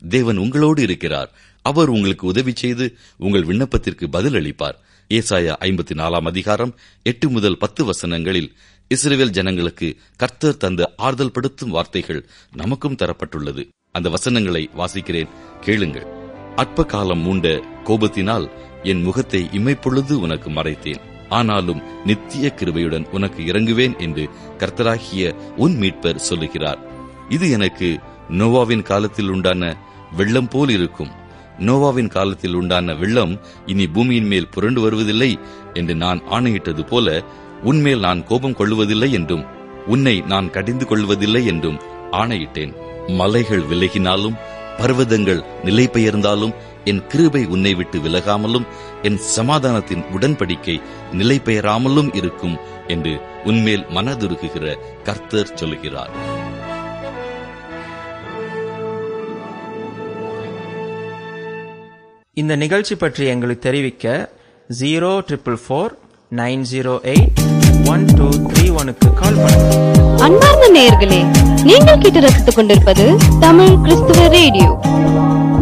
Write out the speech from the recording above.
தேவன் உங்களோடு இருக்கிறார் அவர் உங்களுக்கு உதவி செய்து உங்கள் விண்ணப்பத்திற்கு பதில் அளிப்பார் ஏசாயா ஐம்பத்தி நாலாம் அதிகாரம் எட்டு முதல் பத்து வசனங்களில் இஸ்ரேல் ஜனங்களுக்கு கர்த்தர் தந்த ஆறுதல் படுத்தும் வார்த்தைகள் நமக்கும் தரப்பட்டுள்ளது அந்த வசனங்களை வாசிக்கிறேன் கேளுங்கள் அற்ப காலம் மூண்ட கோபத்தினால் என் முகத்தை இமைப்பொழுது உனக்கு மறைத்தேன் ஆனாலும் நித்திய கிருபையுடன் உனக்கு இறங்குவேன் என்று கர்த்தராகிய உன் மீட்பர் சொல்லுகிறார் இது எனக்கு நோவாவின் காலத்தில் உண்டான வெள்ளம் போல் இருக்கும் நோவாவின் காலத்தில் உண்டான வெள்ளம் இனி பூமியின் மேல் புரண்டு வருவதில்லை என்று நான் ஆணையிட்டது போல உன்மேல் நான் கோபம் கொள்வதில்லை என்றும் உன்னை நான் கடிந்து கொள்வதில்லை என்றும் ஆணையிட்டேன் மலைகள் விலகினாலும் பர்வதங்கள் நிலை பெயர்ந்தாலும் என் கிருபை உன்னை விட்டு விலகாமலும் என் சமாதானத்தின் உடன்படிக்கை நிலை பெயராமலும் இருக்கும் என்று உன்மேல் மனதுருகுகிற கர்த்தர் சொல்லுகிறார் இந்த நிகழ்ச்சி பற்றி எங்களுக்கு தெரிவிக்க zero triple four nine zero eight one two three ஒனுக்கு கால் பண்ணுங்க அன்பார்ந்த நேயர்களே நீங்கள் கேட்டு ரசித்துக் கொண்டிருப்பது தமிழ் கிறிஸ்துவ ரேடியோ